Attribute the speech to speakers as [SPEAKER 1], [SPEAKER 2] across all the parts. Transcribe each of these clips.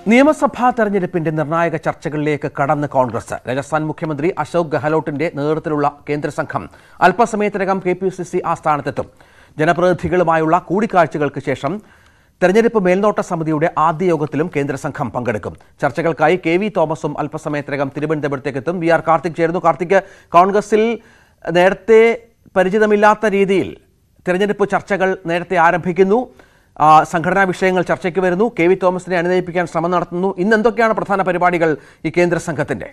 [SPEAKER 1] നിയമസഭാ തെരഞ്ഞെടുപ്പിന്റെ നിർണായക ചർച്ചകളിലേക്ക് കടന്ന് കോൺഗ്രസ് രാജസ്ഥാൻ മുഖ്യമന്ത്രി അശോക് ഗെഹ്ലോട്ടിന്റെ നേതൃത്വത്തിലുള്ള കേന്ദ്ര സംഘം അല്പസമയത്തിനകം കെ പി സി സി ആസ്ഥാനത്തെത്തും ജനപ്രതിനിധികളുമായുള്ള കൂടിക്കാഴ്ചകൾക്ക് ശേഷം തെരഞ്ഞെടുപ്പ് മേൽനോട്ട സമിതിയുടെ ആദ്യ യോഗത്തിലും കേന്ദ്ര സംഘം പങ്കെടുക്കും ചർച്ചകൾക്കായി കെ വി തോമസും അല്പസമയത്തിനകം തിരുവനന്തപുരത്തേക്കെത്തും വി ആർ കാർത്തിക് ചേരുന്നു കാർത്തിക് കോൺഗ്രസിൽ നേരത്തെ പരിചിതമില്ലാത്ത രീതിയിൽ തെരഞ്ഞെടുപ്പ് ചർച്ചകൾ നേരത്തെ ആരംഭിക്കുന്നു ആ, സംഘടനാ വിഷയങ്ങൾ ചർച്ചയ്ക്ക് വരുന്നു കെ വി തോമസിനെ അനുനയിപ്പിക്കാൻ ശ്രമം നടത്തുന്നു ഇന്ന് എന്തൊക്കെയാണ് പ്രധാന പരിപാടികൾ ഈ കേന്ദ്ര സംഘത്തിന്റെ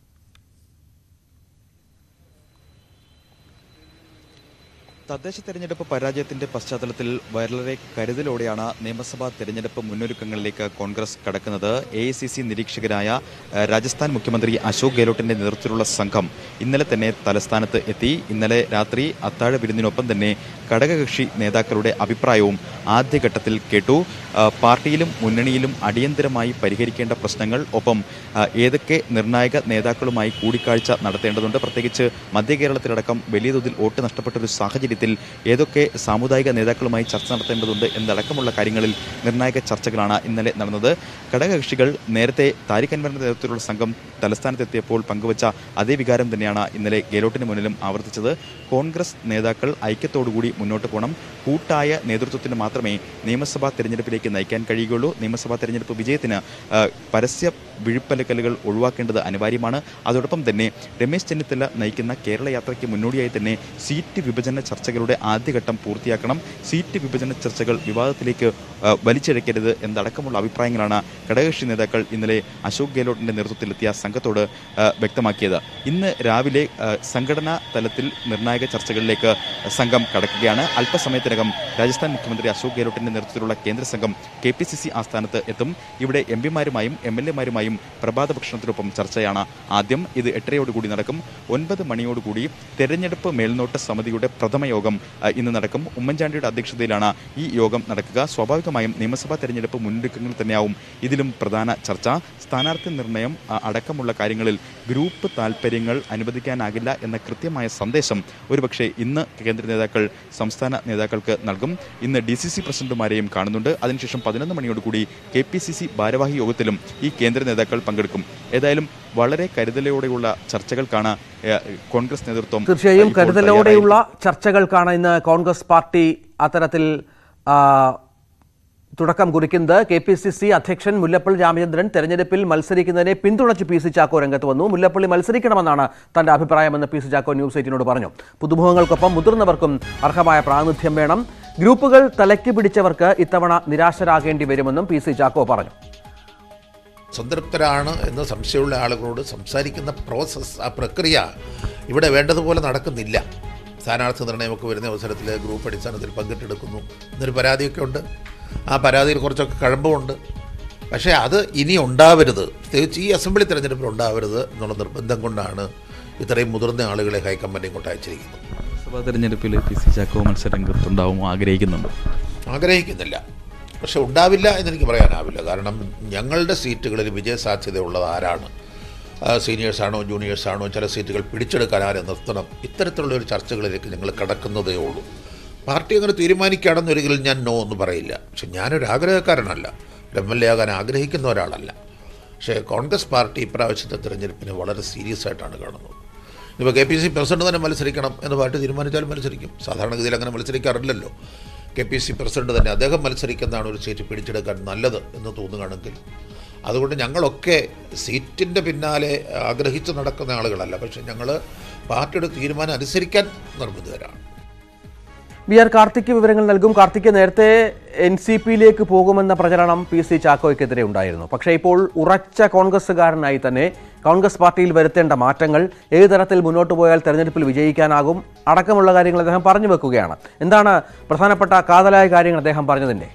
[SPEAKER 2] തദ്ദേശ തെരഞ്ഞെടുപ്പ് പരാജയത്തിന്റെ പശ്ചാത്തലത്തിൽ വളരെ കരുതലോടെയാണ് നിയമസഭാ തെരഞ്ഞെടുപ്പ് മുന്നൊരുക്കങ്ങളിലേക്ക് കോൺഗ്രസ് കടക്കുന്നത് എ ഐ സി സി നിരീക്ഷകരായ ഏഹ്, രാജസ്ഥാൻ മുഖ്യമന്ത്രി അശോക് ഗെഹ്ലോട്ടിന്റെ നേതൃത്വത്തിലുള്ള സംഘം ഇന്നലെ തന്നെ തലസ്ഥാനത്ത് എത്തി ഇന്നലെ രാത്രി അത്താഴ വിരുന്നിനൊപ്പം തന്നെ ഘടകകക്ഷി നേതാക്കളുടെ അഭിപ്രായവും ആദ്യഘട്ടത്തിൽ കേട്ടു ആ, പാർട്ടിയിലും മുന്നണിയിലും അടിയന്തരമായി പരിഹരിക്കേണ്ട പ്രശ്നങ്ങൾ ഒപ്പം ആ, ഏതൊക്കെ നിർണായക നേതാക്കളുമായി കൂടിക്കാഴ്ച നടത്തേണ്ടതുണ്ട് പ്രത്യേകിച്ച് മധ്യ കേരളത്തിലടക്കം വലിയ തോതിൽ വോട്ട് നഷ്ടപ്പെട്ട ഒരു സാഹചര്യത്തിൽ ഏതൊക്കെ സാമുദായിക നേതാക്കളുമായി ചർച്ച നടത്തേണ്ടതുണ്ട് എന്നടക്കമുള്ള കാര്യങ്ങളിൽ നിർണായക ചർച്ചകളാണ് ഇന്നലെ നടന്നത് ഘടകകക്ഷികൾ നേരത്തെ താരിഖ് അൻവറിന്റെ നേതൃത്വത്തിലുള്ള സംഘം തലസ്ഥാനത്തെത്തിയപ്പോൾ പങ്കുവച്ച അതേ വികാരം തന്നെയാണ് ഇന്നലെ ഗെഹ്ലോട്ടിന് മുന്നിലും ആവർത്തിച്ചത് കോൺഗ്രസ് നേതാക്കൾ ഐക്യത്തോടുകൂടി മുന്നോട്ട് പോകണം കൂട്ടായ നേതൃത്വത്തിന് മാത്രമേ നിയമസഭാ തെരഞ്ഞെടുപ്പിലേക്ക് നയിക്കാൻ കഴിയുകയുള്ളൂ നിയമസഭാ തെരഞ്ഞെടുപ്പ് വിജയത്തിന് ആ, പരസ്യ വിഴുപ്പലക്കലുകൾ ഒഴിവാക്കേണ്ടത് അനിവാര്യമാണ് അതോടൊപ്പം തന്നെ രമേശ് ചെന്നിത്തല നയിക്കുന്ന കേരള യാത്രയ്ക്ക് മുന്നോടിയായി തന്നെ സീറ്റ് വിഭജന ചർച്ചകളുടെ ആദ്യഘട്ടം പൂർത്തിയാക്കണം സീറ്റ് വിഭജന ചർച്ചകൾ വിവാദത്തിലേക്ക് ആ, വലിച്ചിഴക്കരുത് എന്നടക്കമുള്ള അഭിപ്രായങ്ങളാണ് ഘടകകക്ഷി നേതാക്കൾ ഇന്നലെ അശോക് ഗെഹ്ലോട്ടിന്റെ നേതൃത്വത്തിലെത്തിയ സംഘത്തോട് ആ, വ്യക്തമാക്കിയത് ഇന്ന് രാവിലെ ആ, സംഘടനാ തലത്തിൽ നിർണായക ചർച്ചകളിലേക്ക് സംഘം കടക്കുകയാണ് അല്പസമയത്തിനകം രാജസ്ഥാൻ മുഖ്യമന്ത്രി അശോക് ഗെഹ്ലോട്ടിന്റെ നേതൃത്വത്തിലുള്ള കേന്ദ്ര സംഘം കെ പി സി സി ആസ്ഥാനത്ത് എത്തും ഇവിടെ എം പിമാരുമായും എം എൽ എമാരുമായും പ്രഭാത ഭക്ഷണത്തിനൊപ്പം ചർച്ചയാണ് ആദ്യം ഇത് എട്ടരയോടുകൂടി നടക്കും ഒൻപത് മണിയോടുകൂടി തെരഞ്ഞെടുപ്പ് മേൽനോട്ട സമിതിയുടെ പ്രഥമ യോഗം ആ, ഇന്ന് നടക്കും ഉമ്മൻചാണ്ടിയുടെ അധ്യക്ഷതയിലാണ് ഈ യോഗം നടക്കുക സ്വാഭാവികമായും നിയമസഭാ തെരഞ്ഞെടുപ്പ് മുന്നൊരുക്കങ്ങൾ തന്നെയാവും ഇതിലും പ്രധാന ചർച്ച സ്ഥാനാർത്ഥി നിർണയം ആ, അടക്കമുള്ള കാര്യങ്ങളിൽ ഗ്രൂപ്പ് താൽപ്പര്യങ്ങൾ അനുവദിക്കാനാകില്ല എന്ന കൃത്യമായ സന്ദേശം ഒരുപക്ഷെ ഇന്ന് കേന്ദ്ര നേതാക്കൾ സംസ്ഥാന നേതാക്കൾക്ക് നൽകും ഇന്ന് ഡി സി സി പ്രസിഡന്റുമാരെയും കാണുന്നുണ്ട് അതിനുശേഷം പതിനൊന്ന് മണിയോടുകൂടി കെ പി സി സി ഭാരവാഹി യോഗത്തിലും ഈ കേന്ദ്ര നേതാക്കൾ പങ്കെടുക്കും ഏതായാലും വളരെ കരുതലോടെയുള്ള ചർച്ചകൾക്കാണ് ഏഹ്, കോൺഗ്രസ് നേതൃത്വം
[SPEAKER 1] തീർച്ചയായും
[SPEAKER 2] ഇപ്പോൾ
[SPEAKER 1] കരുതലോടെയുള്ള ചർച്ചകൾക്കാണ് ഇന്ന് കോൺഗ്രസ് പാർട്ടി അത്തരത്തിൽ ആ, തുടക്കം കുറിക്കുന്നത് കെ പി സി സി അധ്യക്ഷൻ മുല്ലപ്പള്ളി രാമചന്ദ്രൻ തെരഞ്ഞെടുപ്പിൽ മത്സരിക്കുന്നതിനെ പിന്തുണച്ച് പി സി ചാക്കോ രംഗത്ത് വന്നു മുല്ലപ്പള്ളി മത്സരിക്കണമെന്നാണ് തന്റെ അഭിപ്രായമെന്ന് പി സി ചാക്കോ ന്യൂസ് എയ്റ്റിനോട് പറഞ്ഞു പുതുമുഖങ്ങൾക്കൊപ്പം മുതിർന്നവർക്കും അർഹമായ പ്രാതിനിധ്യം വേണം ഗ്രൂപ്പുകൾ തലയ്ക്ക് പിടിച്ചവർക്ക് ഇത്തവണ നിരാശരാകേണ്ടി വരുമെന്നും പി സി ചാക്കോ പറഞ്ഞു
[SPEAKER 3] സംതൃപ്തരാണ് എന്ന് സംശയമുള്ള ആളുകളോട് സംസാരിക്കുന്ന പ്രോസസ്സ് ആ പ്രക്രിയ ഇവിടെ വേണ്ടതുപോലെ നടക്കുന്നില്ല സ്ഥാനാർത്ഥി നിർണ്ണയമൊക്കെ വരുന്ന അവസരത്തിൽ ഗ്രൂപ്പ് അടിസ്ഥാനത്തിൽ പങ്കിട്ടെടുക്കുന്നു എന്നൊരു പരാതിയൊക്കെ ഉണ്ട് ആ പരാതിയിൽ കുറച്ചൊക്കെ കഴമ്പുണ്ട് പക്ഷേ അത് ഇനി ഉണ്ടാവരുത് പ്രത്യേകിച്ച് ഈ അസംബ്ലി തെരഞ്ഞെടുപ്പിൽ ഉണ്ടാവരുത് എന്നുള്ള നിർബന്ധം കൊണ്ടാണ് ഇത്രയും മുതിർന്ന ആളുകളെ ഹൈക്കമാൻഡ് ഇങ്ങോട്ട് അയച്ചിരിക്കുന്നത്
[SPEAKER 2] ലോക്സഭാ തെരഞ്ഞെടുപ്പിൽ പി സി ചാക്കോ മത്സരരംഗത്തുണ്ടാവും ആഗ്രഹിക്കുന്നുണ്ട്
[SPEAKER 3] ആഗ്രഹിക്കുന്നില്ല പക്ഷെ ഉണ്ടാവില്ല എന്നെനിക്ക് പറയാനാവില്ല കാരണം ഞങ്ങളുടെ സീറ്റുകളിൽ വിജയസാധ്യതയുള്ളത് ആരാണ് ആ, സീനിയേഴ്സാണോ ജൂനിയേഴ്സാണോ ചില സീറ്റുകൾ പിടിച്ചെടുക്കാൻ ആരെ നിർത്തണം ഇത്തരത്തിലുള്ള ഒരു ചർച്ചകളിലേക്ക് ഞങ്ങൾ കടക്കുന്നതേ ഉള്ളൂ പാർട്ടി അങ്ങനെ തീരുമാനിക്കുകയാണെന്നൊരിക്കലും ഞാൻ നോ എന്ന് പറയില്ല പക്ഷെ ഞാനൊരു ആഗ്രഹക്കാരനല്ല ഒരു എം എൽ എ ആകാൻ ആഗ്രഹിക്കുന്ന ഒരാളല്ല പക്ഷേ കോൺഗ്രസ് പാർട്ടി ഇപ്രാവശ്യത്തെ തിരഞ്ഞെടുപ്പിനെ വളരെ സീരിയസ് ആയിട്ടാണ് കാണുന്നത് ഇപ്പോൾ കെ പി സി പ്രസിഡന്റ് തന്നെ മത്സരിക്കണം എന്ന് പാർട്ടി തീരുമാനിച്ചാൽ മത്സരിക്കും സാധാരണഗതിയിൽ അങ്ങനെ മത്സരിക്കാറില്ലല്ലോ കെ പി സി പ്രസിഡന്റ് തന്നെ അദ്ദേഹം മത്സരിക്കുന്നതാണ് ഒരു സീറ്റ് പിടിച്ചെടുക്കാൻ നല്ലത് എന്ന് തോന്നുകയാണെങ്കിൽ അതുകൊണ്ട് ഞങ്ങളൊക്കെ സീറ്റിൻ്റെ പിന്നാലെ ആഗ്രഹിച്ച് നടക്കുന്ന ആളുകളല്ല പക്ഷേ ഞങ്ങൾ പാർട്ടിയുടെ തീരുമാനം അനുസരിക്കാൻ നിർബന്ധിതരാണ്
[SPEAKER 1] ബി ആർ കാർത്തിക് വിവരങ്ങൾ നൽകും കാർത്തിക് നേരത്തെ എൻ സി പിയിലേക്ക് പോകുമെന്ന പ്രചരണം പി സി ചാക്കോയ്ക്കെതിരെ ഉണ്ടായിരുന്നു പക്ഷേ ഇപ്പോൾ ഉറച്ച കോൺഗ്രസ്സുകാരനായി തന്നെ കോൺഗ്രസ് പാർട്ടിയിൽ വരുത്തേണ്ട മാറ്റങ്ങൾ ഏത് തരത്തിൽ മുന്നോട്ട് പോയാൽ തെരഞ്ഞെടുപ്പിൽ വിജയിക്കാനാകും അടക്കമുള്ള കാര്യങ്ങൾ അദ്ദേഹം പറഞ്ഞു വെക്കുകയാണ് എന്താണ് പ്രധാനപ്പെട്ട കാതലായ കാര്യങ്ങൾ അദ്ദേഹം പറഞ്ഞതിൻ്റെ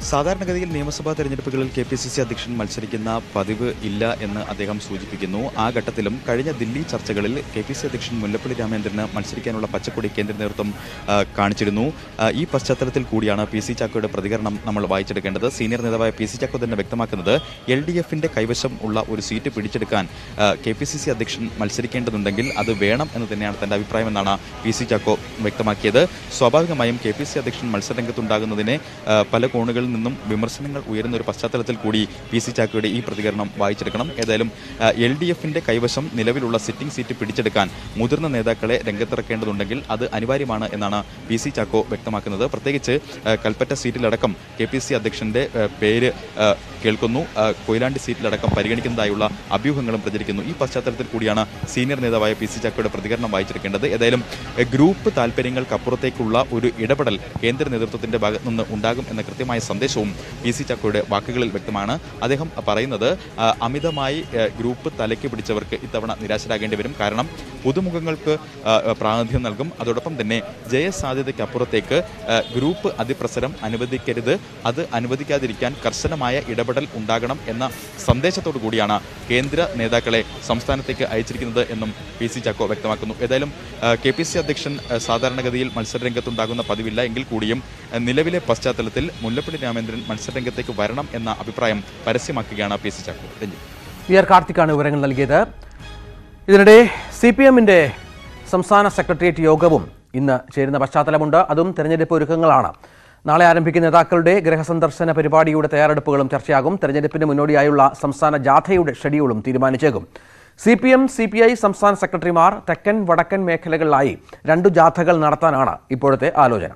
[SPEAKER 2] സാധാരണഗതിയിൽ നിയമസഭാ തെരഞ്ഞെടുപ്പുകളിൽ കെ പി സി സി അധ്യക്ഷൻ മത്സരിക്കുന്ന പതിവ് ഇല്ല എന്ന് അദ്ദേഹം സൂചിപ്പിക്കുന്നു ആ ഘട്ടത്തിലും കഴിഞ്ഞ ദില്ലി ചർച്ചകളിൽ കെ പി സി അധ്യക്ഷൻ മുല്ലപ്പള്ളി രാമേന്ദ്രന് മത്സരിക്കാനുള്ള പച്ചക്കൊടി കേന്ദ്ര നേതൃത്വം ആ, കാണിച്ചിരുന്നു ആ, ഈ പശ്ചാത്തലത്തിൽ കൂടിയാണ് പി സി ചാക്കോയുടെ പ്രതികരണം നമ്മൾ വായിച്ചെടുക്കേണ്ടത് സീനിയർ നേതാവായ പി സി ചാക്കോ തന്നെ വ്യക്തമാക്കുന്നത് എൽ ഡി എഫിന്റെ കൈവശം ഉള്ള ഒരു സീറ്റ് പിടിച്ചെടുക്കാൻ കെ പി സി സി അധ്യക്ഷൻ മത്സരിക്കേണ്ടതുണ്ടെങ്കിൽ അത് വേണം എന്ന് തന്നെയാണ് തന്റെ അഭിപ്രായമെന്നാണ് പി സി ചാക്കോ വ്യക്തമാക്കിയത് സ്വാഭാവികമായും കെ പി സി അധ്യക്ഷൻ മത്സരരംഗത്തുണ്ടാകുന്നതിനെ ആ, പല കോണുകളിൽ നിന്നും വിമർശനങ്ങൾ ഉയരുന്ന ഒരു പശ്ചാത്തലത്തിൽ കൂടി പി സി ചാക്കോയുടെ ഈ പ്രതികരണം വായിച്ചെടുക്കണം ഏതായാലും എൽ ഡി എഫിന്റെ കൈവശം നിലവിലുള്ള സിറ്റിംഗ് സീറ്റ് പിടിച്ചെടുക്കാൻ മുതിർന്ന നേതാക്കളെ രംഗത്തിറക്കേണ്ടതുണ്ടെങ്കിൽ അത് അനിവാര്യമാണ് എന്നാണ് പി സി ചാക്കോ വ്യക്തമാക്കുന്നത് പ്രത്യേകിച്ച് ആ, കൽപ്പറ്റ സീറ്റിലടക്കം കെ പി സി അധ്യക്ഷന്റെ ആ, പേര് ആ, കേൾക്കുന്നു ആ, കൊയിലാണ്ടി സീറ്റിലടക്കം പരിഗണിക്കുന്നതായുള്ള അഭ്യൂഹങ്ങളും പ്രചരിക്കുന്നു ഈ പശ്ചാത്തലത്തിൽ കൂടിയാണ് സീനിയർ നേതാവായ പി സി ചാക്കോയുടെ പ്രതികരണം വായിച്ചെടുക്കേണ്ടത് ഏതായാലും എ, ഗ്രൂപ്പ് താല്പര്യങ്ങൾക്കപ്പുറത്തേക്കുള്ള ഒരു ഇടപെടൽ കേന്ദ്ര നേതൃത്വത്തിന്റെ ഭാഗത്തു നിന്ന് ഉണ്ടാകും എന്ന കൃത്യമായ സന്ദേശവും പി സി ചാക്കോയുടെ വാക്കുകളിൽ വ്യക്തമാണ് അദ്ദേഹം പറയുന്നത് ആ, അമിതമായി എ, ഗ്രൂപ്പ് തലയ്ക്ക് പിടിച്ചവർക്ക് ഇത്തവണ നിരാശരാകേണ്ടി വരും കാരണം പുതുമുഖങ്ങൾക്ക് ആ, പ്രാതിനിധ്യം നൽകും അതോടൊപ്പം തന്നെ ജയസാധ്യതയ്ക്കപ്പുറത്തേക്ക് ആ, ഗ്രൂപ്പ് അതിപ്രസരം അനുവദിക്കരുത് അത് അനുവദിക്കാതിരിക്കാൻ കർശനമായ ഇടപെടൽ ഉണ്ടാകണം എന്ന സന്ദേശത്തോടു കൂടിയാണ് കേന്ദ്ര നേതാക്കളെ സംസ്ഥാനത്തേക്ക് അയച്ചിരിക്കുന്നത് എന്നും പി സി ചാക്കോ വ്യക്തമാക്കുന്നു ഏതായാലും കെ പി സി അധ്യക്ഷൻ ആ, സാധാരണഗതിയിൽ മത്സരരംഗത്തുണ്ടാകുന്ന പതിവില്ല എങ്കിൽ കൂടിയും ആ, നിലവിലെ പശ്ചാത്തലത്തിൽ മുല്ലപ്പള്ളി രാമേന്ദ്രൻ മത്സരരംഗത്തേക്ക് വരണം എന്ന അഭിപ്രായം പരസ്യമാക്കുകയാണ് P C Chacko Ranjith
[SPEAKER 1] V R കാർത്തിക്കാണ് വിവരങ്ങൾ നൽകിയത് ഇതിനിടെ സി പി എമ്മിൻ്റെ സംസ്ഥാന സെക്രട്ടേറിയറ്റ് യോഗവും ഇന്ന് ചേരുന്ന പശ്ചാത്തലമുണ്ട് അതും തെരഞ്ഞെടുപ്പ് ഒരുക്കങ്ങളാണ് നാളെ ആരംഭിക്കുന്ന നേതാക്കളുടെ ഗൃഹസന്ദർശന പരിപാടിയുടെ തയ്യാറെടുപ്പുകളും ചർച്ചയാകും തെരഞ്ഞെടുപ്പിന് മുന്നോടിയായുള്ള സംസ്ഥാന ജാഥയുടെ ഷെഡ്യൂളും തീരുമാനിച്ചേക്കും C P M C P I സംസ്ഥാന സെക്രട്ടറിമാർ തെക്കൻ വടക്കൻ മേഖലകളിലായി രണ്ടു ജാഥകൾ നടത്താനാണ് ഇപ്പോഴത്തെ ആലോചന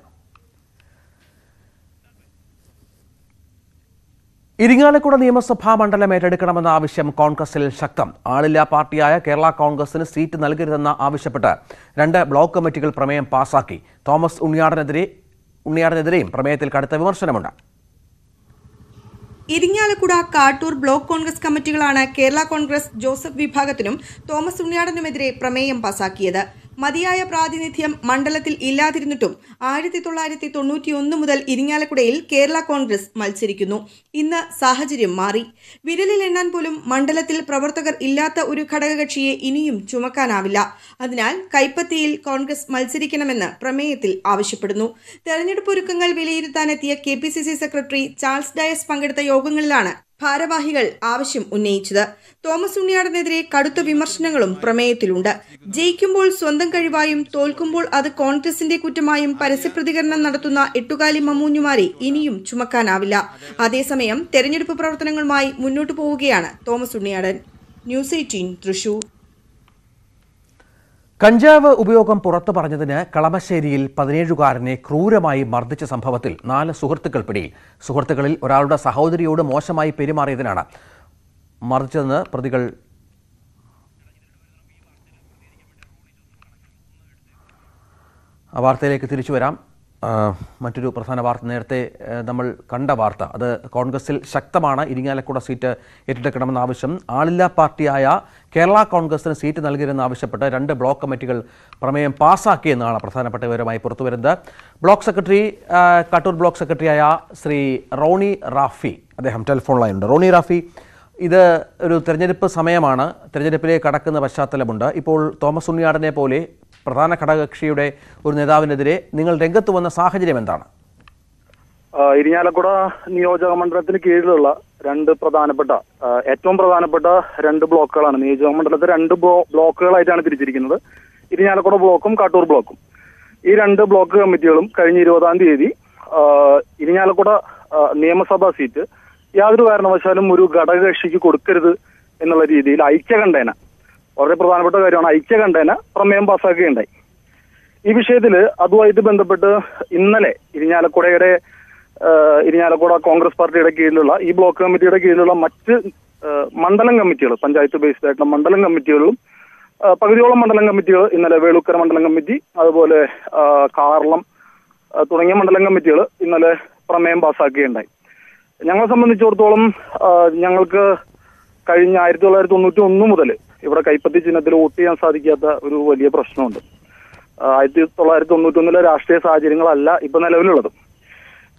[SPEAKER 1] ഇരിങ്ങാലക്കുട നിയമസഭാ മണ്ഡലം ഏറ്റെടുക്കണമെന്ന ആവശ്യം കോൺഗ്രസിൽ ശക്തം ആളില്ലാ പാർട്ടിയായ കേരള കോൺഗ്രസിന് സീറ്റ് നൽകരുതെന്ന് ആവശ്യപ്പെട്ട് രണ്ട് ബ്ലോക്ക് കമ്മിറ്റികൾ പ്രമേയം പാസാക്കി തോമസ് ഉണ്ണിയാടനെതിരെ ഉണ്ണിയാടനെതിരെയും പ്രമേയത്തിൽ കടുത്ത വിമർശനമുണ്ട്
[SPEAKER 4] ഇരിങ്ങാലക്കുട കാട്ടൂർ ബ്ലോക്ക് കോൺഗ്രസ് കമ്മിറ്റികളാണ് കേരള കോൺഗ്രസ് ജോസഫ് വിഭാഗത്തിനും തോമസ് ഉണ്ണിയാടനുമെതിരെ പ്രമേയം പാസാക്കിയത് മതിയായ പ്രാതിനിധ്യം മണ്ഡലത്തിൽ ഇല്ലാതിരുന്നിട്ടും ആയിരത്തി തൊള്ളായിരത്തി തൊണ്ണൂറ്റിയൊന്ന് മുതൽ ഇരിങ്ങാലക്കുടയിൽ കേരള കോൺഗ്രസ് മത്സരിക്കുന്നു ഇന്ന് സാഹചര്യം മാറി വിരലിൽ എണ്ണാൻ പോലും മണ്ഡലത്തിൽ പ്രവർത്തകർ ഇല്ലാത്ത ഒരു ഘടകകക്ഷിയെ ഇനിയും ചുമക്കാനാവില്ല അതിനാൽ കൈപ്പത്തിയിൽ കോൺഗ്രസ് മത്സരിക്കണമെന്ന് പ്രമേയത്തിൽ ആവശ്യപ്പെടുന്നു തെരഞ്ഞെടുപ്പ് ഒരുക്കങ്ങൾ വിലയിരുത്താനെത്തിയ K P C C secretary Charles Dias പങ്കെടുത്ത യോഗങ്ങളിലാണ് ഭാരവാഹികൾ ആവശ്യം ഉന്നയിച്ചത് തോമസ് ഉണ്ണിയാടനെതിരെ കടുത്ത വിമർശനങ്ങളും പ്രമേയത്തിലുണ്ട് ജയിക്കുമ്പോൾ സ്വന്തം കഴിവായും തോൽക്കുമ്പോൾ അത് കോൺഗ്രസിന്റെ കുറ്റമായും പരസ്യപ്രതികരണം നടത്തുന്ന എട്ടുകാലി മമ്മൂഞ്ഞുമാരെ ഇനിയും ചുമക്കാനാവില്ല അതേസമയം തെരഞ്ഞെടുപ്പ് പ്രവർത്തനങ്ങളുമായി മുന്നോട്ടു പോവുകയാണ് തോമസ് ഉണ്ണിയാടൻ ന്യൂസ് എയ്റ്റീൻ തൃശൂർ
[SPEAKER 1] കഞ്ചാവ് ഉപയോഗം പുറത്തു പറഞ്ഞതിന് കളമശ്ശേരിയിൽ പതിനേഴുകാരനെ ക്രൂരമായി മർദ്ദിച്ച സംഭവത്തിൽ നാല് സുഹൃത്തുക്കൾ പിടിയിൽ സുഹൃത്തുക്കളിൽ ഒരാളുടെ സഹോദരിയോട് മോശമായി പെരുമാറിയതിനാണ് മർദ്ദിച്ചതെന്ന് പ്രതികൾ ആ വാർത്തയിലേക്ക് തിരിച്ചു വരാം ആ, മറ്റൊരു പ്രധാന വാർത്ത നേരത്തെ ആ, നമ്മൾ കണ്ട വാർത്ത അത് കോൺഗ്രസിൽ ശക്തമാണ് ഇരിങ്ങാലക്കുട സീറ്റ് ഏറ്റെടുക്കണമെന്ന ആവശ്യം ആളില്ലാ പാർട്ടിയായ കേരള കോൺഗ്രസിന് സീറ്റ് നൽകരുതെന്ന് ആവശ്യപ്പെട്ട് രണ്ട് ബ്ലോക്ക് കമ്മിറ്റികൾ പ്രമേയം പാസ്സാക്കിയെന്നാണ് പ്രധാനപ്പെട്ട വിവരമായി പുറത്തുവരുന്നത് ബ്ലോക്ക് സെക്രട്ടറി ആ, കാട്ടൂർ ബ്ലോക്ക് സെക്രട്ടറിയായ ശ്രീ റോണി റാഫി അദ്ദേഹം ടെലിഫോൺ ലൈനുണ്ട് റോണി റാഫി ഇത് ഒരു തെരഞ്ഞെടുപ്പ് സമയമാണ് തെരഞ്ഞെടുപ്പിലേക്ക് കടക്കുന്ന പശ്ചാത്തലമുണ്ട് ഇപ്പോൾ തോമസ് ഉണ്ണിയാടനെ പോലെ പ്രധാന ഘടകകക്ഷിയുടെ ഒരു നേതാവിനെതിരെ നിങ്ങൾ രംഗത്ത് വന്ന സാഹചര്യം എന്താണ്
[SPEAKER 5] ആ, ഇരിങ്ങാലക്കുട നിയോജക മണ്ഡലത്തിന് കീഴിലുള്ള രണ്ട് പ്രധാനപ്പെട്ട ആ, ഏറ്റവും പ്രധാനപ്പെട്ട രണ്ട് ബ്ലോക്കുകളാണ് നിയോജക മണ്ഡലത്തെ രണ്ട് ബ്ലോ- ബ്ലോക്കുകളായിട്ടാണ് തിരിച്ചിരിക്കുന്നത് ഇരിങ്ങാലക്കുട ബ്ലോക്കും കാട്ടൂർ ബ്ലോക്കും ഈ രണ്ട് ബ്ലോക്ക് കമ്മിറ്റികളും കഴിഞ്ഞ ഇരുപതാം തീയതി ആ, ഇരിങ്ങാലക്കുട ആ, നിയമസഭാ സീറ്റ് യാതൊരു കാരണവശാലും ഒരു ഘടകകക്ഷിക്ക് കൊടുക്കരുത് എന്നുള്ള രീതിയിൽ ഐക്യകണ്ഠേന വളരെ പ്രധാനപ്പെട്ട കാര്യമാണ് ഐക്യകണ്ഠേന പ്രമേയം പാസ്സാക്കുകയുണ്ടായി ഈ വിഷയത്തിൽ അതുമായിട്ട് ബന്ധപ്പെട്ട് ഇന്നലെ ഇരിഞ്ഞാലക്കുടയുടെ ഏഹ്, ഇരിഞ്ഞാലക്കുട കോൺഗ്രസ് പാർട്ടിയുടെ കീഴിലുള്ള ഈ ബ്ലോക്ക് കമ്മിറ്റിയുടെ കീഴിലുള്ള മറ്റ് ഏഹ്, മണ്ഡലം കമ്മിറ്റികൾ പഞ്ചായത്ത് ബേസ്ഡ് ആയിട്ടുള്ള മണ്ഡലം കമ്മിറ്റികളിലും ഏഹ്, പകുതിയോളം മണ്ഡലം കമ്മിറ്റികൾ ഇന്നലെ വേളൂക്കര മണ്ഡലം കമ്മിറ്റി അതുപോലെ ഏഹ്, കാർളം ഏഹ്, തുടങ്ങിയ മണ്ഡലം കമ്മിറ്റികൾ ഇന്നലെ പ്രമേയം പാസ്സാക്കുകയുണ്ടായി ഞങ്ങളെ സംബന്ധിച്ചിടത്തോളം ഏഹ്, ഞങ്ങൾക്ക് കഴിഞ്ഞ ആയിരത്തി തൊള്ളായിരത്തി തൊണ്ണൂറ്റി ഒന്ന് മുതൽ ഇവിടെ കൈപ്പത്തി ചിഹ്നത്തിൽ വോട്ട് ചെയ്യാൻ സാധിക്കാത്ത ഒരു വലിയ പ്രശ്നമുണ്ട് ആ, ആയിരത്തി തൊള്ളായിരത്തി തൊണ്ണൂറ്റി ഒന്നിലെ രാഷ്ട്രീയ സാഹചര്യങ്ങളല്ല ഇപ്പൊ നിലവിലുള്ളത്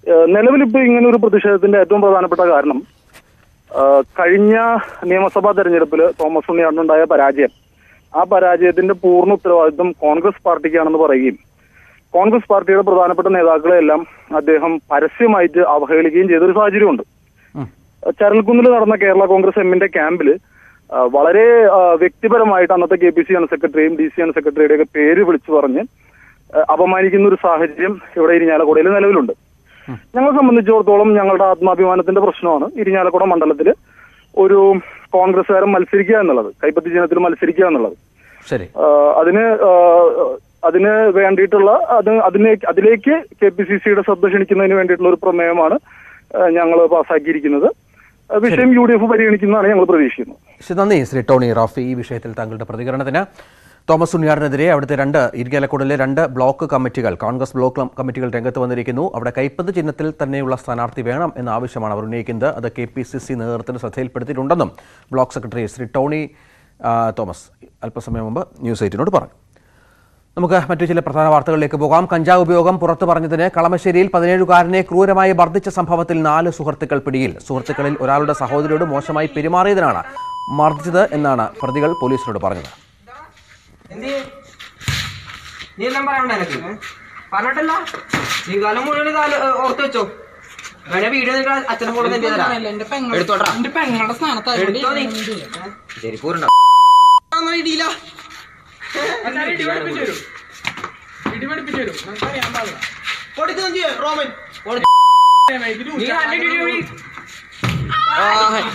[SPEAKER 5] ഏഹ് നിലവിലിപ്പോ ഇങ്ങനെ ഒരു പ്രതിഷേധത്തിന്റെ ഏറ്റവും പ്രധാനപ്പെട്ട കാരണം ഏഹ് കഴിഞ്ഞ നിയമസഭാ തെരഞ്ഞെടുപ്പിൽ തോമസ് ഉണ്ണിയാണ്ടുണ്ടായ പരാജയം ആ പരാജയത്തിന്റെ പൂർണ്ണ ഉത്തരവാദിത്വം കോൺഗ്രസ് പാർട്ടിക്കാണെന്ന് പറയുകയും കോൺഗ്രസ് പാർട്ടിയുടെ പ്രധാനപ്പെട്ട നേതാക്കളെ എല്ലാം അദ്ദേഹം പരസ്യമായിട്ട് അവഹേളിക്കുകയും ചെയ്തൊരു സാഹചര്യമുണ്ട് ചരൽക്കുന്നിൽ നടന്ന കേരള കോൺഗ്രസ് എമ്മിന്റെ ക്യാമ്പിൽ വളരെ ആ, വ്യക്തിപരമായിട്ട് അന്നത്തെ കെ പി സി ജനറൽ സെക്രട്ടറിയും ഡി സി ജനറൽ സെക്രട്ടറിയുടെ ഒക്കെ പേര് വിളിച്ചു പറഞ്ഞ് ആ, അപമാനിക്കുന്ന ഒരു സാഹചര്യം ഇവിടെ ഇരിഞ്ഞാലക്കുടയിൽ നിലവിലുണ്ട് ഞങ്ങളെ സംബന്ധിച്ചിടത്തോളം ഞങ്ങളുടെ ആത്മാഭിമാനത്തിന്റെ പ്രശ്നമാണ് ഇരിഞ്ഞാലക്കുട മണ്ഡലത്തിൽ ഒരു കോൺഗ്രസ്സുകാരൻ മത്സരിക്കുക എന്നുള്ളത് കൈപ്പത്തി ചിഹ്നത്തിൽ മത്സരിക്കുക എന്നുള്ളത്
[SPEAKER 1] ശരി
[SPEAKER 5] ആ, അതിന് ആ, അതിന് വേണ്ടിയിട്ടുള്ള അത് അതിലേക്ക് അതിലേക്ക് കെ പി സി സിയുടെ ശ്രദ്ധ ക്ഷണിക്കുന്നതിന് വേണ്ടിയിട്ടുള്ള ഒരു പ്രമേയമാണ് ഞങ്ങൾ പാസ്സാക്കിയിരിക്കുന്നത് ആ, വിഷയം യു ഡി എഫ് പരിഗണിക്കുന്നതാണ് ഞങ്ങൾ പ്രതീക്ഷിക്കുന്നത്
[SPEAKER 1] ശ്രീ നന്ദി ശ്രീ ടോണി റാഫി ഈ വിഷയത്തിൽ താങ്കളുടെ പ്രതികരണത്തിന് തോമസ് ഉണ്ണിയാടിനെതിരെ അവിടുത്തെ രണ്ട് ഇരിങ്ങാലക്കുടലിലെ രണ്ട് ബ്ലോക്ക് കമ്മിറ്റികൾ കോൺഗ്രസ് ബ്ലോക്ക് കമ്മിറ്റികൾ രംഗത്ത് വന്നിരിക്കുന്നു അവിടെ കൈപ്പത്ത് ചിഹ്നത്തിൽ തന്നെയുള്ള സ്ഥാനാർത്ഥി വേണം എന്ന ആവശ്യമാണ് അവർ ഉന്നയിക്കുന്നത് അത് കെ പി സി സി നേതൃത്വത്തിന് ശ്രദ്ധയിൽപ്പെടുത്തിയിട്ടുണ്ടെന്നും ബ്ലോക്ക് സെക്രട്ടറി ശ്രീ ടോണി ആ, തോമസ് അല്പസമയം മുമ്പ് ന്യൂസ് എയ്റ്റിനോട് പറഞ്ഞു നമുക്ക് മറ്റു ചില പ്രധാന വാർത്തകളിലേക്ക് പോകാം കഞ്ചാവ് ഉപയോഗം പുറത്തു പറഞ്ഞതിന് കളമശ്ശേരിയിൽ പതിനേഴുകാരനെ ക്രൂരമായി മർദ്ദിച്ച സംഭവത്തിൽ നാല് സുഹൃത്തുക്കൾ പിടിയിൽ സുഹൃത്തുക്കളിൽ ഒരാളുടെ സഹോദരിയോട് മോശമായി പെരുമാറിയതിനാണ് മർദ്ദിച്ചത് എന്നാണ് പ്രതികൾ പോലീസിനോട് പറഞ്ഞത്
[SPEAKER 6] എന്ത് നീ എല്ലാം പറയണ്ട എനിക്ക് പറഞ്ഞിട്ടല്ല നീ കാലം മുഴുവൻ കാലം ഏ, ഓർത്ത് വെച്ചോ വേണേ വീഡിയോ നിന്റെ അച്ഛനെ കൂടെ നിന്റെ തരാം എടുത്തോട്ടാ
[SPEAKER 7] എന്റെ പെങ്ങളുടെ സ്ഥാനത്തായതുകൊണ്ട്
[SPEAKER 6] എടുത്തോ നീ ശരി പൂരണ്ട ഇടിയില്ല
[SPEAKER 7] ഇടി പഠിപ്പിച്ചു തരും ഇടി പഠിപ്പിച്ചു തരും നമുക്കറിയാൻ പാടില്ല
[SPEAKER 6] കൊടുക്കുന്ന ചെയ്യ്, റോമൻ കൊടു.
[SPEAKER 7] ഇതിന്
[SPEAKER 6] നീ നല്ല ഇടി ഇടി ഇടി. ആ,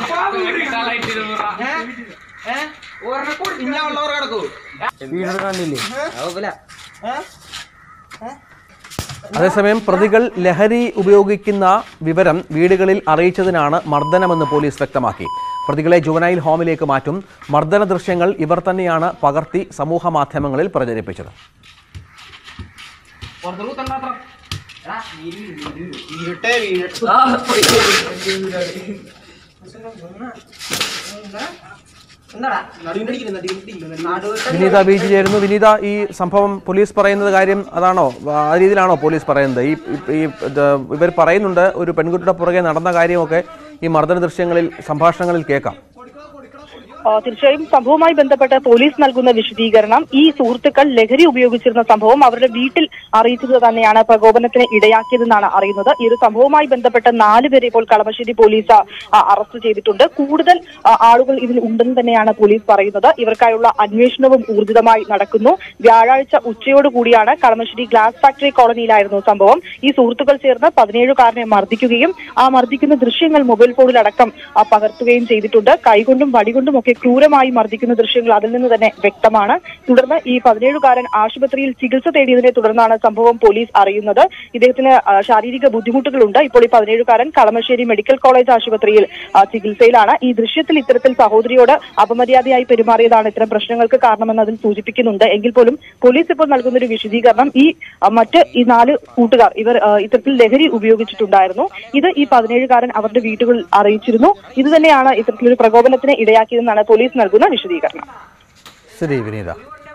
[SPEAKER 6] ഏ? ഏ? ഒരെണ്ണം കൊടു. ഇഞ്ഞാ ഉള്ളവർ കിടക്കൂ ആവൂല.
[SPEAKER 1] അതേസമയം പ്രതികൾ ലഹരി ഉപയോഗിക്കുന്ന വിവരം വീടുകളിൽ അറിയിച്ചതിനാണ് മർദ്ദനമെന്ന് പോലീസ് വ്യക്തമാക്കി പ്രതികളെ ജുവനൈൽ ഹോമിലേക്ക് മാറ്റും മർദ്ദന ദൃശ്യങ്ങൾ ഇവർ തന്നെയാണ് പകർത്തി സമൂഹ മാധ്യമങ്ങളിൽ പ്രചരിപ്പിച്ചത്
[SPEAKER 6] പുറത്ത് കൂത്തണ്ടാത്ര. എടാ, വീട് വീട് വീട്.
[SPEAKER 7] വീട്ടെ വീട്
[SPEAKER 6] ആ, പോയി. എന്താടാ നടുവിനടിക്കുന്നു നടുവിനടിക്കുന്നു നാടുവിട്ട്
[SPEAKER 1] വിനീത ബീച്ച് ചേരുന്നു വിനീത ഈ സംഭവം പോലീസ് പറയുന്നത് കാര്യം അതാണോ ആ രീതിയിലാണോ പോലീസ് പറയുന്നത് ഈ ഈ- ഈ ഇത് ഇവർ പറയുന്നുണ്ട് ഒരു പെൺകുട്ടിയുടെ പുറകെ നടന്ന കാര്യമൊക്കെ ഈ മർദ്ദന ദൃശ്യങ്ങളിൽ സംഭാഷണങ്ങളിൽ കേൾക്കാം
[SPEAKER 8] ആ, തീർച്ചയായും സംഭവവുമായി ബന്ധപ്പെട്ട് പോലീസ് നൽകുന്ന വിശദീകരണം ഈ സുഹൃത്തുക്കൾ ലഹരി ഉപയോഗിച്ചിരുന്ന സംഭവം അവരുടെ വീട്ടിൽ അറിയിച്ചത് തന്നെയാണ് പ്രകോപനത്തിന് ഇടയാക്കിയതെന്നാണ് അറിയുന്നത് ഈ ഒരു സംഭവവുമായി ബന്ധപ്പെട്ട് നാല് പേരെ ഇപ്പോൾ കളമശ്ശേരി പോലീസ് ആ, അറസ്റ്റ് ചെയ്തിട്ടുണ്ട് കൂടുതൽ ആ, ആളുകൾ ഇതിൽ ഉണ്ടെന്ന് തന്നെയാണ് പോലീസ് പറയുന്നത് ഇവർക്കായുള്ള അന്വേഷണവും ഊർജിതമായി നടക്കുന്നു വ്യാഴാഴ്ച ഉച്ചയോട് കൂടിയാണ് കളമശ്ശേരി ഗ്ലാസ് ഫാക്ടറി കോളനിയിലായിരുന്നു സംഭവം ഈ സുഹൃത്തുക്കൾ ചേർന്ന് പതിനേഴുകാരനെ മർദ്ദിക്കുകയും ആ മർദ്ദിക്കുന്ന ദൃശ്യങ്ങൾ മൊബൈൽ ഫോണിലടക്കം ആ, പകർത്തുകയും ചെയ്തിട്ടുണ്ട് കൈകൊണ്ടും വടികൊണ്ടും ഒക്കെ ക്രൂരമായി മർദ്ദിക്കുന്ന ദൃശ്യങ്ങൾ അതിൽ നിന്ന് തന്നെ വ്യക്തമാണ് തുടർന്ന് ഈ പതിനേഴുകാരൻ ആശുപത്രിയിൽ ചികിത്സ തേടിയതിനെ തുടർന്നാണ് സംഭവം പോലീസ് അറിയുന്നത് ഇദ്ദേഹത്തിന് ആ, ശാരീരിക ബുദ്ധിമുട്ടുകളുണ്ട് ഇപ്പോൾ ഈ പതിനേഴുകാരൻ കളമശ്ശേരി മെഡിക്കൽ കോളേജ് ആശുപത്രിയിൽ ആ, ചികിത്സയിലാണ് ഈ ദൃശ്യത്തിൽ ഇത്തരത്തിൽ സഹോദരിയോട് അപമര്യാദയായി പെരുമാറിയതാണ് ഇത്തരം പ്രശ്നങ്ങൾക്ക് കാരണമെന്ന് അതിൽ സൂചിപ്പിക്കുന്നുണ്ട് എങ്കിൽ പോലും പോലീസ് ഇപ്പോൾ നൽകുന്ന ഒരു വിശദീകരണം ഈ ആ, മറ്റ് ഈ നാല് കൂട്ടുകാർ ഇവർ ആ, ഇത്തരത്തിൽ ലഹരി ഉപയോഗിച്ചിട്ടുണ്ടായിരുന്നു ഇത് ഈ പതിനേഴുകാരൻ അവരുടെ വീട്ടുകളിൽ അറിയിച്ചിരുന്നു ഇത് തന്നെയാണ് ഇത്തരത്തിലൊരു പ്രകോപനത്തിന് ഇടയാക്കിയതെന്നാണ് പോലീസ് നൽകുന്ന വിശദീകരണം
[SPEAKER 1] ശരി വിനീത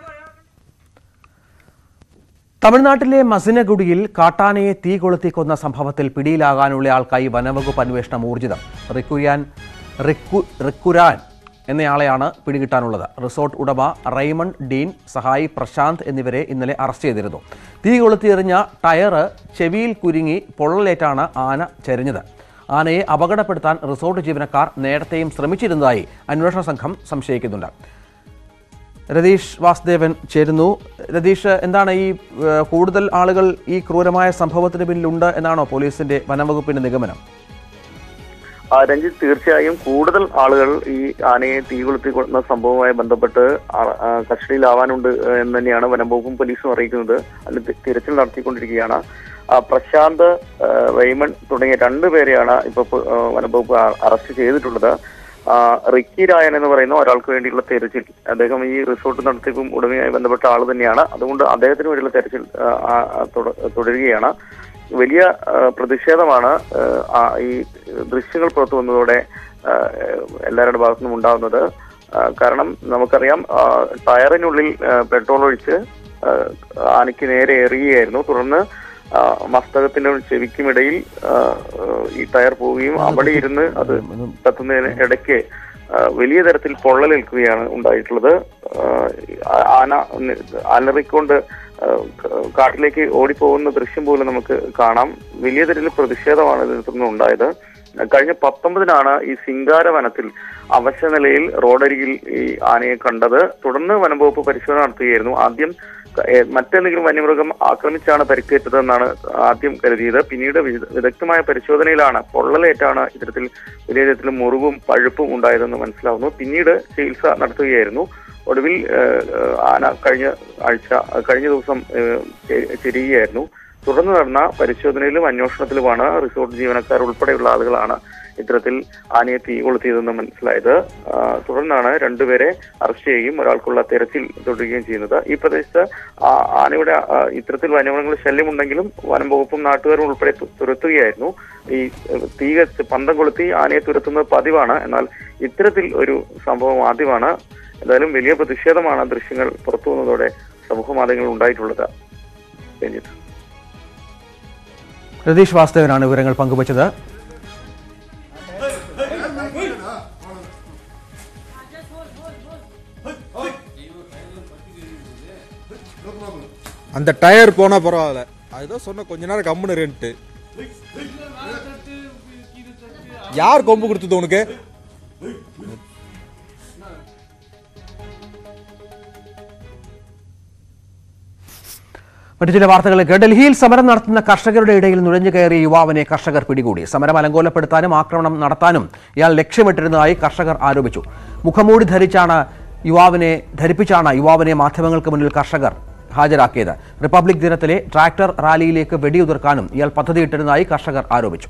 [SPEAKER 1] തമിഴ്നാട്ടിലെ മസിനഗുഡിയിൽ കാട്ടാനയെ തീ കൊളുത്തി കൊന്ന സംഭവത്തിൽ പിടിയിലാകാനുള്ള ആൾക്കായി വനവകുപ്പ് അന്വേഷണം ഊർജിതം റിക്കുയാൻ റിക്കു റിക്കുരാൻ എന്നയാളെയാണ് പിടികിട്ടാനുള്ളത് റിസോർട്ട് ഉടമ റൈമണ്ട് ഡീൻ സഹായി പ്രശാന്ത് എന്നിവരെ ഇന്നലെ അറസ്റ്റ് ചെയ്തിരുന്നു തീ കൊളുത്തിയെറിഞ്ഞ ടയറ് ചെവിയിൽ കുരുങ്ങി പൊള്ളലേറ്റാണ് ആന ചരിഞ്ഞത് ആനയെ അപകടപ്പെടുത്താൻ റിസോർട്ട് ജീവനക്കാർ നേരത്തെയും ശ്രമിച്ചിരുന്നതായി അന്വേഷണ സംഘം സംശയിക്കുന്നുണ്ട് രതീഷ് വാസുദേവൻ ചേരുന്നു രതീഷ് എന്താണ് ഈ ഏഹ്, കൂടുതൽ ആളുകൾ ഈ ക്രൂരമായ സംഭവത്തിന് പിന്നിലുണ്ട് എന്നാണോ പോലീസിന്റെ വനംവകുപ്പിന്റെ നിഗമനം
[SPEAKER 5] ആ, രഞ്ജിത്ത് തീർച്ചയായും കൂടുതൽ ആളുകൾ ഈ ആനയെ തീ കൊളുത്തി കൊന്ന സംഭവവുമായി ബന്ധപ്പെട്ട് ആ- ആ, കസ്റ്റഡിയിലാവാനുണ്ട് എന്ന് തന്നെയാണ് വനംവകുപ്പും പോലീസും അറിയിക്കുന്നത് അതിന് തി- തിരച്ചിൽ നടത്തിക്കൊണ്ടിരിക്കുകയാണ് ആ, പ്രശാന്ത് ആ, റെയ്മൺ തുടങ്ങിയ രണ്ടുപേരെയാണ് ഇപ്പൊ പോ- ആ, വനംവകുപ്പ് അ- അറസ്റ്റ് ചെയ്തിട്ടുള്ളത് ആ, റിക്കി രായൻ എന്ന് പറയുന്ന ഒരാൾക്ക് വേണ്ടിയുള്ള തെരച്ചിൽ അദ്ദേഹം ഈ റിസോർട്ട് നടത്തിപ്പും ഉടമയുമായി ബന്ധപ്പെട്ട ആൾ തന്നെയാണ് അതുകൊണ്ട് അദ്ദേഹത്തിന് വേണ്ടിയുള്ള തെരച്ചിൽ ആ, ആ, ആ, തുട- തുടരുകയാണ് വലിയ ആ, പ്രതിഷേധമാണ് ആ, ആ, ഈ ദൃശ്യങ്ങൾ പുറത്തു വന്നതോടെ ആ, എല്ലാവരുടെ ഭാഗത്തുനിന്നും ഉണ്ടാകുന്നത് ആ, കാരണം നമുക്കറിയാം ആ, ടയറിനുള്ളിൽ ആ, പെട്രോൾ ഒഴിച്ച് ആ, ആനയ്ക്ക് നേരെ എറിയുകയായിരുന്നു തുടർന്ന്
[SPEAKER 9] ആ, മസ്തകത്തിനും ചെവിക്കുമിടയിൽ ആ, ആ, ഈ ടയർ പോവുകയും അവിടെ ഇരുന്ന് അത് കത്തുന്നതിന് ഇടയ്ക്ക് ആ, വലിയ തരത്തിൽ പൊള്ളലേൽക്കുകയാണ് ഉണ്ടായിട്ടുള്ളത് ആ, ആന നി- അലറിക്കൊണ്ട് ആ, ക- കാട്ടിലേക്ക് ഓടിപ്പോകുന്ന ദൃശ്യം പോലും നമുക്ക് കാണാം വലിയ തരത്തിൽ പ്രതിഷേധമാണ് ഇതിൽ നിന്ന് ഉണ്ടായത് കഴിഞ്ഞ പത്തൊമ്പതിനാണ് ഈ സിംഗാര വനത്തിൽ അവശ നിലയിൽ റോഡരികിൽ ഈ ആനയെ കണ്ടത് തുടർന്ന് വനംവകുപ്പ് പരിശോധന നടത്തുകയായിരുന്നു ആദ്യം ക- ഏ, മറ്റേതെങ്കിലും വന്യമൃഗം ആക്രമിച്ചാണ് പരിക്കേറ്റതെന്നാണ് ആദ്യം കരുതിയത് പിന്നീട് വിദ- വിദഗ്ധമായ പരിശോധനയിലാണ് പൊള്ളലേറ്റാണ് ഇത്തരത്തിൽ വലിയ തരത്തിൽ മുറിവും പഴുപ്പും ഉണ്ടായതെന്ന് മനസ്സിലാവുന്നു പിന്നീട് ചികിത്സ നടത്തുകയായിരുന്നു ഒടുവിൽ ഏഹ്, ഏഹ്, ആന കഴിഞ്ഞ ആഴ്ച കഴിഞ്ഞ ദിവസം ഏഹ്, ചെ- ചെരിയുകയായിരുന്നു തുടർന്ന് നടന്ന പരിശോധനയിലും അന്വേഷണത്തിലുമാണ് റിസോർട്ട് ജീവനക്കാർ ഉൾപ്പെടെയുള്ള ആളുകളാണ് ഇത്തരത്തിൽ ആനയെ തീ കൊളുത്തിയതെന്ന് മനസ്സിലായത് ആ, തുടർന്നാണ് രണ്ടുപേരെ അറസ്റ്റ് ചെയ്യുകയും ഒരാൾക്കുള്ള തെരച്ചിൽ തുടരുകയും ചെയ്യുന്നത് ഈ പ്രദേശത്ത് ആ, ആനയുടെ ആ, ഇത്തരത്തിൽ വന്യമൃഗങ്ങൾ ശല്യമുണ്ടെങ്കിലും വനം വകുപ്പും നാട്ടുകാരും ഉൾപ്പെടെ തു- തുരത്തുകയായിരുന്നു ഈ ഏഹ്, തീ കത്തിച്ച് പന്തം കൊളുത്തി ആനയെ തുരത്തുന്നത് പതിവാണ് എന്നാൽ ഇത്തരത്തിൽ ഒരു സംഭവം ആദ്യമാണ് എന്തായാലും വലിയ പ്രതിഷേധമാണ് ദൃശ്യങ്ങൾ പുറത്തു വന്നതോടെ സമൂഹ മാധ്യമങ്ങളിൽ ഉണ്ടായിട്ടുള്ളത് രഞ്ജിത്ത്
[SPEAKER 1] രതീഷ് വാസ്തവനാണ് വിവരങ്ങൾ പങ്കുവച്ചത്
[SPEAKER 10] அந்த டயர் போனா பரவாயில்ல அதுதான் சொன்ன கொஞ்ச நேரம் கம்முன்னு ரெண்ட்டு யார் கொம்பு கொடுத்தது உனக்கு
[SPEAKER 1] മറ്റു ചില വാർത്തകളിലേക്ക് ഡൽഹിയിൽ സമരം നടത്തുന്ന കർഷകരുടെ ഇടയിൽ നുഴഞ്ഞു കയറിയ യുവാവിനെ കർഷകർ പിടികൂടി സമരം അലങ്കോലപ്പെടുത്താനും ആക്രമണം നടത്താനും ഇയാൾ ലക്ഷ്യമിട്ടിരുന്നതായി കർഷകർ ആരോപിച്ചു മുഖംമൂടി ധരിച്ചാണ് യുവാവിനെ ധരിപ്പിച്ചാണ് യുവാവിനെ മാധ്യമങ്ങൾക്ക് മുന്നിൽ കർഷകർ ഹാജരാക്കിയത് റിപ്പബ്ലിക് ദിനത്തിലെ ട്രാക്ടർ റാലിയിലേക്ക് വെടിയുതിർക്കാനും ഇയാൾ പദ്ധതിയിട്ടിരുന്നതായി കർഷകർ ആരോപിച്ചു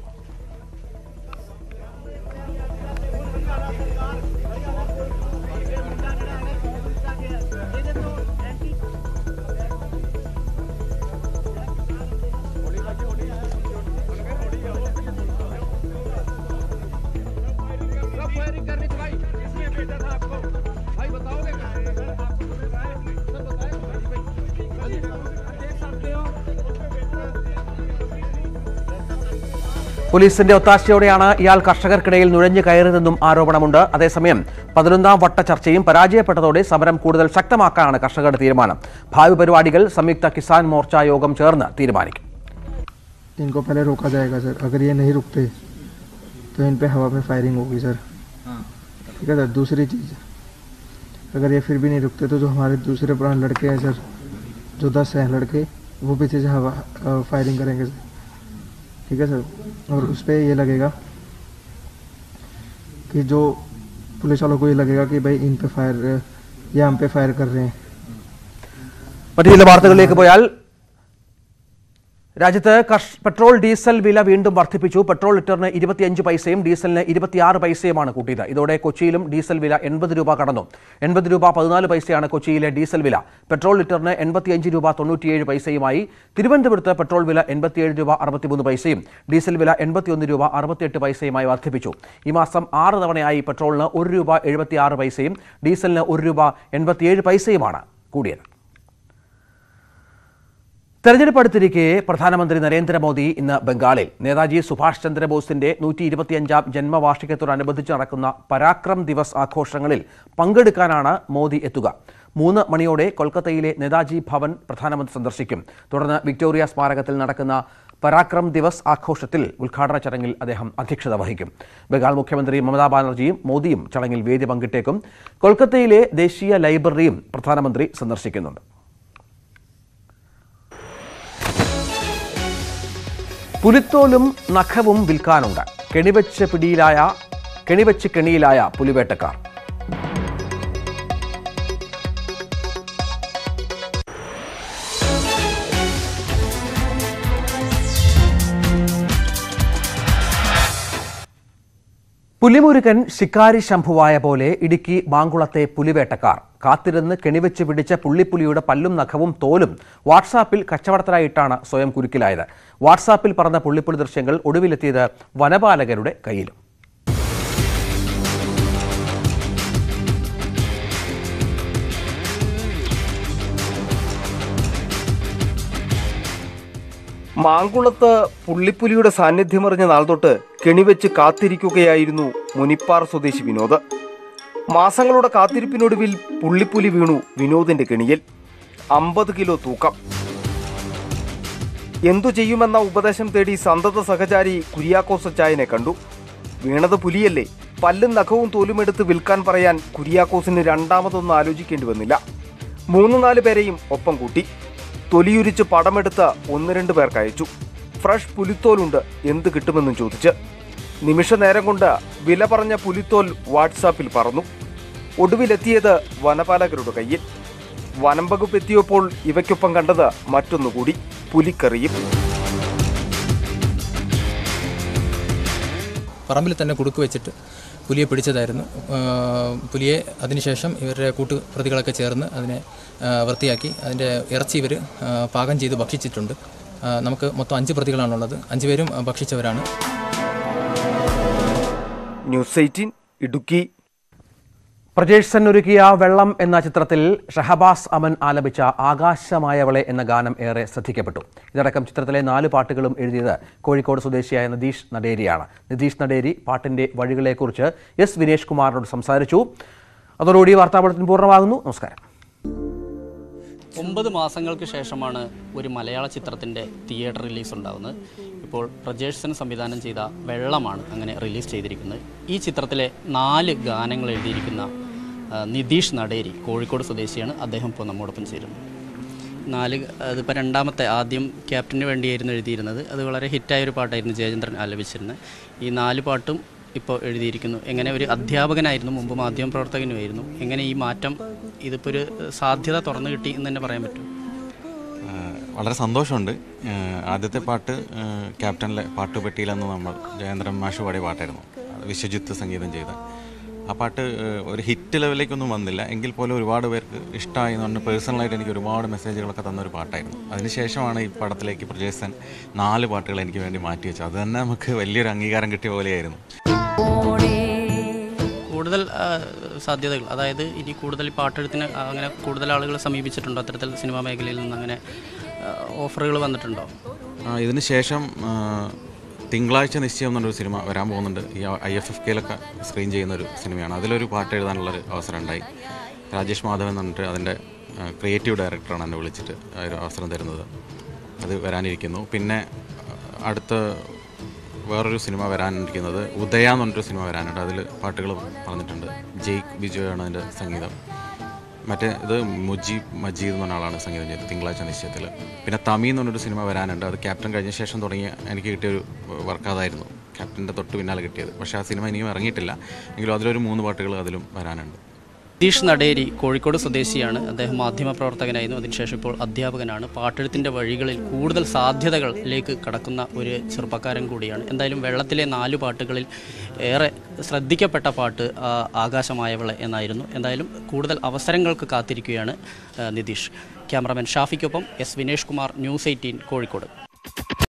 [SPEAKER 1] പോലീസിന്റെ ഒത്താശയോടെയാണ് ഇയാൾ കർഷകർക്കിടയിൽ നുഴഞ്ഞു കയറിയതെന്നും ആരോപണമുണ്ട് അതേസമയം പതിനൊന്നാം വട്ട ചർച്ചയും പരാജയപ്പെട്ടതോടെ സമരം കൂടുതൽ ശക്തമാക്കാനാണ് കർഷകരുടെ തീരുമാനം ഭാവി പരിപാടികൾ സംയുക്ത കിസാൻ മോർച്ച യോഗം ചേർന്ന് തീരുമാനിക്കും
[SPEAKER 11] इनको पहले रोका जाएगा सर अगर ये नहीं रुकते तो इन पे हवा में फायरिंग होगी सर ठीक है सर दूसरी चीज़ अगर ये फिर भी नहीं रुकते तो जो हमारे दूसरे पुराने लड़के हैं सर जो दस हैं लड़के वो पीछे से हवा अ, फायरिंग करेंगे सर ठीक है सर और उस पर ये लगेगा कि जो पुलिस वालों को ये लगेगा कि भाई इन पे फायर ये हम पे फायर कर रहे हैं
[SPEAKER 1] മറ്റു ചില വാർത്തകളിലേക്ക് പോയാൽ രാജ്യത്ത് കർഷ- പെട്രോൾ ഡീസൽ വില വീണ്ടും വർദ്ധിപ്പിച്ചു പെട്രോൾ ലിറ്ററിന് ഇരുപത്തിയഞ്ച് പൈസയും ഡീസലിന് ഇരുപത്തിയാറ് പൈസയുമാണ് കൂട്ടിയത് ഇതോടെ കൊച്ചിയിലും ഡീസൽ വില എൺപത് രൂപ കടന്നു എൺപത് രൂപ പതിനാല് പൈസയാണ് കൊച്ചിയിലെ ഡീസൽ വില പെട്രോൾ ലിറ്ററിന് എൺപത്തിയഞ്ച് രൂപ തൊണ്ണൂറ്റിയേഴ് പൈസയുമായി തിരുവനന്തപുരത്ത് പെട്രോൾ വില എൺപത്തിയേഴ് രൂപ അറുപത്തിമൂന്ന് പൈസയും ഡീസൽ വില എൺപത്തിയൊന്ന് രൂപ അറുപത്തിയെട്ട് പൈസയുമായി വർദ്ധിപ്പിച്ചു ഈ മാസം ആറ് തവണയായി പെട്രോളിന് ഒരു രൂപ എഴുപത്തിയാറ് പൈസയും ഡീസലിന് ഒരു രൂപ എൺപത്തിയേഴ് പൈസയുമാണ് കൂടിയത് തെരഞ്ഞെടുപ്പ് അടുത്തിരിക്കെ പ്രധാനമന്ത്രി നരേന്ദ്രമോദി ഇന്ന് ബംഗാളിൽ നേതാജി സുഭാഷ് ചന്ദ്രബോസിന്റെ നൂറ്റി ഇരുപത്തിയഞ്ചാം ജന്മവാർഷികത്തോടനുബന്ധിച്ച് നടക്കുന്ന പരാക്രം ദിവസ് ആഘോഷങ്ങളിൽ പങ്കെടുക്കാനാണ് മോദി എത്തുക മൂന്ന് മണിയോടെ കൊൽക്കത്തയിലെ നേതാജി ഭവൻ പ്രധാനമന്ത്രി സന്ദർശിക്കും തുടർന്ന് വിക്ടോറിയ സ്മാരകത്തിൽ നടക്കുന്ന പരാക്രം ദിവസ് ആഘോഷത്തിൽ ഉദ്ഘാടന ചടങ്ങിൽ അദ്ദേഹം അധ്യക്ഷത വഹിക്കും ബംഗാൾ മുഖ്യമന്ത്രി മമതാ ബാനർജിയും മോദിയും ചടങ്ങിൽ വേദി പങ്കിട്ടേക്കും കൊൽക്കത്തയിലെ ദേശീയ ലൈബ്രറിയും പ്രധാനമന്ത്രി സന്ദർശിക്കുന്നുണ്ട് പുലിത്തോലും നഖവും വിൽക്കാനുണ്ട് കെണിവെച്ച് പിടിയിലായ കെണിവെച്ച് കെണിയിലായ പുലിവേട്ടക്കാർ പുലിമുരുകൻ ശിക്കാരി ശംഭുവായ പോലെ ഇടുക്കി മാങ്കുളത്തെ പുലിവേട്ടക്കാർ കാത്തിരുന്ന് കെണിവെച്ച് പിടിച്ച പുള്ളിപ്പുലിയുടെ പല്ലും നഖവും തോലും വാട്സാപ്പിൽ കച്ചവടത്തിനായിട്ടാണ് സ്വയം കുരുക്കിലായത് വാട്സാപ്പിൽ പറഞ്ഞ പുള്ളിപ്പുലി ദൃശ്യങ്ങൾ ഒടുവിലെത്തിയത് വനപാലകരുടെ കയ്യിലും
[SPEAKER 12] മാങ്കുളത്ത് പുള്ളിപ്പുലിയുടെ സാന്നിധ്യമറിഞ്ഞ നാൾ തൊട്ട് കെണിവെച്ച് കാത്തിരിക്കുകയായിരുന്നു മുനിപ്പാർ സ്വദേശി വിനോദ് മാസങ്ങളുടെ കാത്തിരിപ്പിനൊടുവിൽ പുള്ളിപ്പുലി വീണു വിനോദിന്റെ കെണിയിൽ അമ്പത് കിലോ തൂക്കം എന്തു ചെയ്യുമെന്ന ഉപദേശം തേടി സന്തത സഹചാരി കുര്യാക്കോസ് അച്ചായനെ കണ്ടു വീണത് പുലിയല്ലേ പല്ലും നഖവും തോലുമെടുത്ത് വിൽക്കാൻ പറയാൻ കുര്യാക്കോസിന് രണ്ടാമതൊന്നും ആലോചിക്കേണ്ടി വന്നില്ല മൂന്ന് നാല് പേരെയും ഒപ്പം കൂട്ടി തൊലിയുരിച്ച് പടമെടുത്ത് ഒന്ന് രണ്ട് പേർക്ക് അയച്ചു ഫ്രഷ് പുലിത്തോലുണ്ട് എന്ത് കിട്ടുമെന്നും ചോദിച്ച് നിമിഷ നേരം കൊണ്ട് വില പറഞ്ഞ പുലിത്തോൽ വാട്സാപ്പിൽ പറന്നു ഒടുവിലെത്തിയത് വനപാലകരുടെ കയ്യിൽ വനം വകുപ്പ് എത്തിയപ്പോൾ ഇവയ്ക്കൊപ്പം കണ്ടത് മറ്റൊന്നുകൂടി പുലിക്കറിയും
[SPEAKER 13] പറമ്പിൽ തന്നെ കുടുക്ക് വെച്ചിട്ട് പുലിയെ പിടിച്ചതായിരുന്നു ആ, പുലിയെ അതിനുശേഷം ഇവരുടെ കൂട്ടുപ്രതികളൊക്കെ ചേർന്ന് അതിനെ ആ, വൃത്തിയാക്കി അതിൻ്റെ ഇറച്ചി ഇവർ പാകം ചെയ്ത് ഭക്ഷിച്ചിട്ടുണ്ട് ആ, നമുക്ക് മൊത്തം അഞ്ച് പ്രതികളാണുള്ളത് അഞ്ച് പേരും ആ, ഭക്ഷിച്ചവരാണ്
[SPEAKER 12] ന്യൂസ് എയ്റ്റീൻ ഇടുക്കി
[SPEAKER 1] പ്രജേഷ് ഒരുക്കിയ വെള്ളം എന്ന ചിത്രത്തിൽ ഷഹബാസ് അമൻ ആലപിച്ച ആകാശമായവളെ എന്ന ഗാനം ഏറെ ശ്രദ്ധിക്കപ്പെട്ടു ഇതടക്കം ചിത്രത്തിലെ നാല് പാട്ടുകളും എഴുതിയത് കോഴിക്കോട് സ്വദേശിയായ നിതീഷ് നടേരിയാണ് നിതീഷ് നടേരി പാട്ടിന്റെ വഴികളെക്കുറിച്ച് എസ് വിനേഷ് കുമാറിനോട് സംസാരിച്ചു അതോടുകൂടി വാർത്താപടത്തിന് പൂർണ്ണമാകുന്നു നമസ്കാരം
[SPEAKER 14] ഒമ്പത് മാസങ്ങൾക്ക് ശേഷമാണ് ഒരു മലയാള ചിത്രത്തിൻ്റെ തിയേറ്റർ റിലീസ് ഉണ്ടാകുന്നത് ഇപ്പോൾ പ്രജേഷ്സൻ സംവിധാനം ചെയ്ത വെള്ളമാണ് അങ്ങനെ റിലീസ് ചെയ്തിരിക്കുന്നത് ഈ ചിത്രത്തിലെ നാല് ഗാനങ്ങൾ എഴുതിയിരിക്കുന്ന ആ, നിതീഷ് നടേരി കോഴിക്കോട് സ്വദേശിയാണ് അദ്ദേഹം ഇപ്പോൾ നമ്മോടൊപ്പം ചേരുന്നത് നാല് ഗ- അതിപ്പോൾ രണ്ടാമത്തെ ആദ്യം ക്യാപ്റ്റന് വേണ്ടിയായിരുന്നു എഴുതിയിരുന്നത് അത് വളരെ ഹിറ്റായ ഒരു പാട്ടായിരുന്നു ജയചന്ദ്രൻ ആലപിച്ചിരുന്നത് ഈ നാല് പാട്ടും ഇപ്പോൾ എഴുതിയിരിക്കുന്നു എങ്ങനെ ഒരു അധ്യാപകനായിരുന്നു മുമ്പ് മാധ്യമപ്രവർത്തകനുമായിരുന്നു എങ്ങനെ ഈ മാറ്റം ഇതിപ്പോൾ ഒരു സാധ്യത തുറന്നു കിട്ടി എന്ന് തന്നെ പറയാൻ പറ്റും
[SPEAKER 15] ആഹ് വളരെ സന്തോഷമുണ്ട് ആഹ് ആദ്യത്തെ പാട്ട് ആഹ് ക്യാപ്റ്റനിലെ പാട്ടുപെട്ടിയിലെന്ന് നമ്മൾ ജയേന്ദ്രൻ മാഷ് പാടിയ പാട്ടായിരുന്നു അത് വിശ്വജിത്ത് സംഗീതം ചെയ്ത ആ പാട്ട് ആഹ് ഒരു ഹിറ്റ് ലെവലിലേക്കൊന്നും വന്നില്ല എങ്കിൽ പോലും ഒരുപാട് പേർക്ക് ഇഷ്ടമായി എന്ന് പറഞ്ഞ് പേഴ്സണലായിട്ട് എനിക്ക് ഒരുപാട് മെസ്സേജുകളൊക്കെ തന്നൊരു പാട്ടായിരുന്നു അതിനുശേഷമാണ് ഈ പടത്തിലേക്ക് പ്രജേസൻ നാല് പാട്ടുകൾ എനിക്ക് വേണ്ടി മാറ്റി വെച്ചത് അത് തന്നെ നമുക്ക് വലിയൊരു അംഗീകാരം കിട്ടിയ പോലെയായിരുന്നു
[SPEAKER 14] കൂടുതൽ ആ, സാധ്യതകൾ അതായത് ഇനി കൂടുതൽ ഈ പാട്ടെഴുത്തിന് അങ്ങനെ കൂടുതൽ ആളുകൾ സമീപിച്ചിട്ടുണ്ടോ അത്തരത്തിൽ സിനിമാ മേഖലയിൽ നിന്ന് അങ്ങനെ ഓഫറുകൾ വന്നിട്ടുണ്ടോ
[SPEAKER 15] ആ, ഇതിന് ശേഷം ആ, തിങ്കളാഴ്ച നിശ്ചയം എന്നൊരു സിനിമ വരാൻ പോകുന്നുണ്ട് ഈ ഐ എഫ് എഫ് കെയിലൊക്കെ സ്ക്രീൻ ചെയ്യുന്ന ഒരു സിനിമയാണ് അതിലൊരു പാട്ട് എഴുതാനുള്ളൊരു അവസരം ഉണ്ടായി രാജേഷ് മാധവൻ എന്ന് പറഞ്ഞിട്ട് അതിൻ്റെ ക്രിയേറ്റീവ് ഡയറക്ടറാണ് എന്നെ വിളിച്ചിട്ട് ആ ഒരു അവസരം തരുന്നത് അത് വരാനിരിക്കുന്നു പിന്നെ ആ, അടുത്ത വേറൊരു സിനിമ വരാനിരിക്കുന്നത് ഉദയ എന്ന് പറഞ്ഞിട്ടൊരു സിനിമ വരാനുണ്ട് അതിൽ പാട്ടുകൾ പറഞ്ഞിട്ടുണ്ട് ജെയ്ക്ക് ബിജോയാണ് അതിൻ്റെ സംഗീതം മറ്റേ ഇത് മുജീബ് മജീദ് എന്ന് പറഞ്ഞ ആളാണ് സംഗീതം ചെയ്തത് തിങ്കളാഴ്ച നിശ്ചയത്തിൽ പിന്നെ തമി എന്ന് പറഞ്ഞൊരു സിനിമ വരാനുണ്ട് അത് ക്യാപ്റ്റൻ കഴിഞ്ഞ ശേഷം തുടങ്ങിയ എനിക്ക് കിട്ടിയൊരു വർക്ക് അതായിരുന്നു ക്യാപ്റ്റൻ്റെ തൊട്ട് പിന്നാലെ കിട്ടിയത് പക്ഷേ ആ സിനിമ ഇനിയും ഇറങ്ങിയിട്ടില്ല എങ്കിലും അതിലൊരു മൂന്ന് പാട്ടുകൾ അതിലും വരാനുണ്ട്
[SPEAKER 14] നിതീഷ് നടേരി കോഴിക്കോട് സ്വദേശിയാണ് അദ്ദേഹം മാധ്യമപ്രവർത്തകനായിരുന്നു അതിനുശേഷം ഇപ്പോൾ അധ്യാപകനാണ് പാട്ടെഴുത്തിൻ്റെ വഴികളിൽ കൂടുതൽ സാധ്യതകളിലേക്ക് കടക്കുന്ന ഒരു ചെറുപ്പക്കാരൻ കൂടിയാണ് എന്തായാലും വെള്ളത്തിലെ നാല് പാട്ടുകളിൽ ഏറെ ശ്രദ്ധിക്കപ്പെട്ട പാട്ട് ആ, ആകാശമായവളെ എന്നായിരുന്നു എന്തായാലും കൂടുതൽ അവസരങ്ങൾക്ക് കാത്തിരിക്കുകയാണ് ആ, നിതീഷ് ക്യാമറാമാൻ ഷാഫിക്കൊപ്പം S Vinesh Kumar news eighteen Kozhikode